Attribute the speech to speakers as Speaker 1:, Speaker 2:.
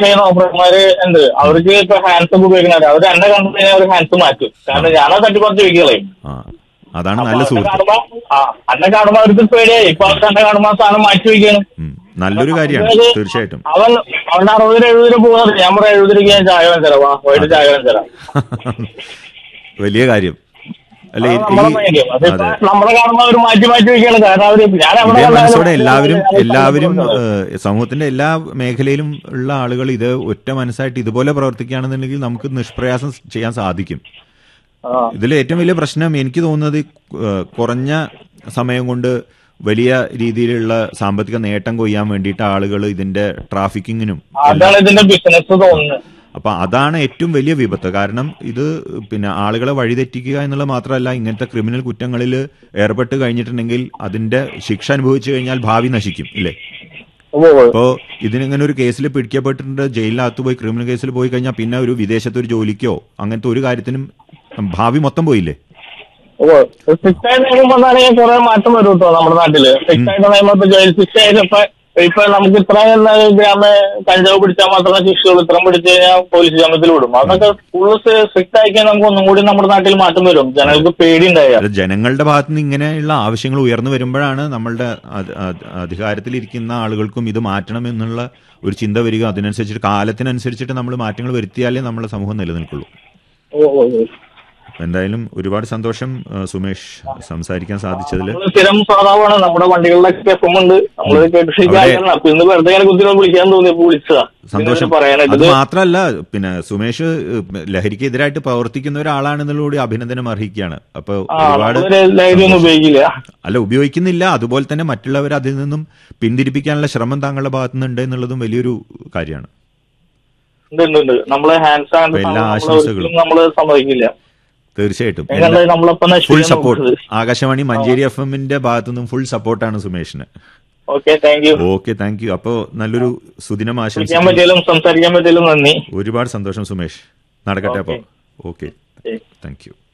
Speaker 1: ചെയ്യുന്ന ഓപ്പറേറ്റർമാര് ഉണ്ട് അവർക്ക് ഇപ്പൊ ഹാൻഡ്സ് ഒക്കെ ഉപയോഗിക്കുന്നത് അവർ എന്നെ കണ്ടു കഴിഞ്ഞാൽ അവർ ഹാൻഡ്സ് മാറ്റും കാരണം ഞാനത് തട്ടിപ്പറിച്ച് വെക്കളയും
Speaker 2: ആ അതാണ് നല്ല സുഹൃത്ത്
Speaker 1: കാണുമ്പോ ആ എന്നെ കാണുമ്പോ അവർക്ക് പേടിയായി ഇപ്പൊ അവർക്ക് എന്നെ കാണുമ്പോ ആ സാധനം മാറ്റി വെക്കണം
Speaker 2: ഉം. നല്ലൊരു കാര്യമാണ്
Speaker 1: അതായത്
Speaker 2: തീർച്ചയായിട്ടും
Speaker 1: അവൻ അവന്റെ അറുപതിന് എഴുപതിന് പോകുന്നത് ഞാൻ പറയാം എഴുപതിലേക്ക് ഞാൻ ചായ വാങ്ങിച്ചു തരാം വാ വൈകിട്ട് ചായ വാങ്ങിച്ചു തരാം
Speaker 2: വലിയ കാര്യം അല്ല ഈ-
Speaker 1: നമ്മളെ
Speaker 2: ഈ-
Speaker 1: ഭയങ്കരം അതിപ്പോ
Speaker 2: അതെ
Speaker 1: നമ്മളെ കാണുമ്പോ അവർ മാറ്റി മാറ്റി വെക്കുകയാണ് കാരണം അവര് ഞാൻ അവിടെ
Speaker 2: ഇതേ
Speaker 1: കണ്ടാലും
Speaker 2: മനസ്സോടെ എല്ലാവരും
Speaker 1: ഞാൻ
Speaker 2: എല്ലാവരും
Speaker 1: കണ്ടിട്ടുണ്ട്.
Speaker 2: ഏഹ്, സമൂഹത്തിന്റെ എല്ലാ മേഖലയിലും ഉള്ള ആളുകൾ ഇത് ഒറ്റ മനസ്സായിട്ട് ഇതുപോലെ പ്രവർത്തിക്കുകയാണെന്നുണ്ടെങ്കിൽ നമുക്ക് നിഷ്പ്രയാസം ചെയ്യാൻ സാധിക്കും
Speaker 1: ആ.
Speaker 2: ഇതിൽ ഏറ്റവും വലിയ പ്രശ്നം എനിക്ക് തോന്നുന്നത് ഏഹ്, കുറഞ്ഞ സമയം കൊണ്ട് വലിയ രീതിയിലുള്ള സാമ്പത്തിക നേട്ടം കൊയ്യാൻ വേണ്ടിയിട്ട് ആളുകൾ ഇതിന്റെ ട്രാഫിക്കിങ്ങിനും
Speaker 1: അതാണ് ഇതിന്റെ ബിസിനസ് തോന്നുന്നത്
Speaker 2: അപ്പൊ അതാണ് ഏറ്റവും വലിയ വിപത്ത് കാരണം ഇത് പിന്നെ ആളുകളെ വഴിതെറ്റിക്കുക എന്നുള്ളത് മാത്രമല്ല ഇങ്ങനത്തെ ക്രിമിനൽ കുറ്റങ്ങളിൽ ഏർപ്പെട്ട് കഴിഞ്ഞിട്ടുണ്ടെങ്കിൽ അതിന്റെ ശിക്ഷ അനുഭവിച്ചു കഴിഞ്ഞാൽ ഭാവി നശിക്കും ഇല്ലേ
Speaker 1: ഉവ്വ് ഉവ്വ്.
Speaker 2: അപ്പോ ഇതിനിങ്ങനെ ഒരു കേസിൽ പിടിക്കപ്പെട്ടിട്ടുണ്ട് ജയിലിനകത്ത് പോയി ക്രിമിനൽ കേസിൽ പോയി കഴിഞ്ഞാൽ പിന്നെ ഒരു വിദേശത്ത് ഒരു ജോലിക്കോ അങ്ങനത്തെ ഒരു കാര്യത്തിനും ഭാവി മൊത്തം പോയില്ലേ
Speaker 1: ഉവ്വ്. സ്ട്രിക്റ്റ് ആയിട്ട് നിയമം വന്നാണെങ്കിൽ കുറെ മാറ്റം വരും കേട്ടോ നമ്മുടെ നാട്ടില് സ്ട്രിക്റ്റ് ആയിട്ട് നിയമം ഇപ്പൊ ജയിൽ ശിക്ഷ ആയിട്ട് ഇപ്പൊ ഇപ്പൊ നമുക്ക് ഇത്ര ഗ്രാമ കഞ്ചാവ് പിടിച്ചാൽ മാത്രമേ ശിക്ഷയുള്ളൂ ഇത്രയും പിടിച്ചു കഴിഞ്ഞാൽ പോലീസ് ജാമ്യത്തിൽ വിടും അതൊക്കെ ഫുള്ള് സ്ട്രിക്റ്റ് ആയിക്കാൻ നമുക്ക് ഒന്നും കൂടി നമ്മുടെ നാട്ടിൽ മാറ്റം വരും ജനങ്ങൾക്ക് പേടി ഉണ്ടായ
Speaker 2: അത് ജനങ്ങളുടെ ഭാഗത്ത് നിന്ന് ഇങ്ങനെയുള്ള ആവശ്യങ്ങൾ ഉയർന്നു വരുമ്പോഴാണ് നമ്മളുടെ അധ- അധ- അധികാരത്തിലിരിക്കുന്ന ആളുകൾക്കും ഇത് മാറ്റണം എന്നുള്ള ഒരു ചിന്ത വരിക അതിനനുസരിച്ചിട്ട് കാലത്തിനനുസരിച്ചിട്ട് നമ്മൾ മാറ്റങ്ങൾ വരുത്തിയാലേ നമ്മുടെ സമൂഹം നിലനിൽക്കുള്ളൂ എന്തായാലും ഒരുപാട് സന്തോഷം ആ, സുമേഷ് സംസാരിക്കാൻ സാധിച്ചതിൽ
Speaker 1: നമ്മള് സ്ഥിരം ശ്രോതാവാണ് നമ്മുടെ വണ്ടികളിലൊക്കെ എഫും ഉണ്ട് നമ്മള് കേട്ടിരിക്കാൻ അപ്പൊ ഇന്ന് വെറുതെ ഇങ്ങനെ കുത്തിനെ വിളിക്കാൻ തോന്നിയപ്പോ വിളിച്ചതാ
Speaker 2: സന്തോഷം
Speaker 1: ഇതിനെ പറയാനായിട്ട്
Speaker 2: അത്
Speaker 1: ഇത്
Speaker 2: മാത്രമല്ല പിന്നെ സുമേഷ് ഏഹ്, ലഹരിക്കെതിരായിട്ട് പ്രവർത്തിക്കുന്ന ഒരാളാണെന്നുള്ളൂടെ അഭിനന്ദനം അർഹിക്കുകയാണ് അപ്പൊ
Speaker 1: ആ
Speaker 2: ഒരുപാട്
Speaker 1: നമ്മളൊരു ലഹരി ഒന്നും ഉപയോഗിക്കില്ല
Speaker 2: അല്ല ഉപയോഗിക്കുന്നില്ല അതുപോലെ തന്നെ മറ്റുള്ളവർ അതിൽ നിന്നും പിന്തിരിപ്പിക്കാനുള്ള ശ്രമം താങ്കളുടെ ഭാഗത്തു നിന്നുണ്ട് എന്നുള്ളതും വലിയൊരു കാര്യമാണ്
Speaker 1: ഉണ്ട് ഉണ്ട് ഉണ്ട് നമ്മള് ഹാൻഡ്സ് ആണ്
Speaker 2: അപ്പൊ എല്ലാ
Speaker 1: നമ്മള്
Speaker 2: ആശംസകളും.
Speaker 1: ഒരിക്കലും നമ്മള് സമ്മതിക്കില്ല
Speaker 2: തീർച്ചയായിട്ടും
Speaker 1: എങ്ങനെ നമ്മളൊപ്പം
Speaker 2: ഫുൾ
Speaker 1: നശിപ്പിക്കാൻ
Speaker 2: സപ്പോർട്ട്
Speaker 1: നോക്കുന്നത്
Speaker 2: ആകാശവാണി മഞ്ചേരി എഫ് എമ്മിന്റെ ഭാഗത്തുനിന്നും ഫുൾ സപ്പോർട്ടാണ് സുമേഷിന്
Speaker 1: okay thank you
Speaker 2: okay thank you അപ്പോ നല്ലൊരു സുദിനം
Speaker 1: വിളിക്കാൻ
Speaker 2: ആശംസിക്കുന്നു
Speaker 1: പറ്റിയാലും സംസാരിക്കാൻ പറ്റിയാലും നന്ദി
Speaker 2: ഒരുപാട് സന്തോഷം സുമേഷ് നടക്കട്ടെ അപ്പോ ഓക്കെ
Speaker 1: ശരി.
Speaker 2: Thank you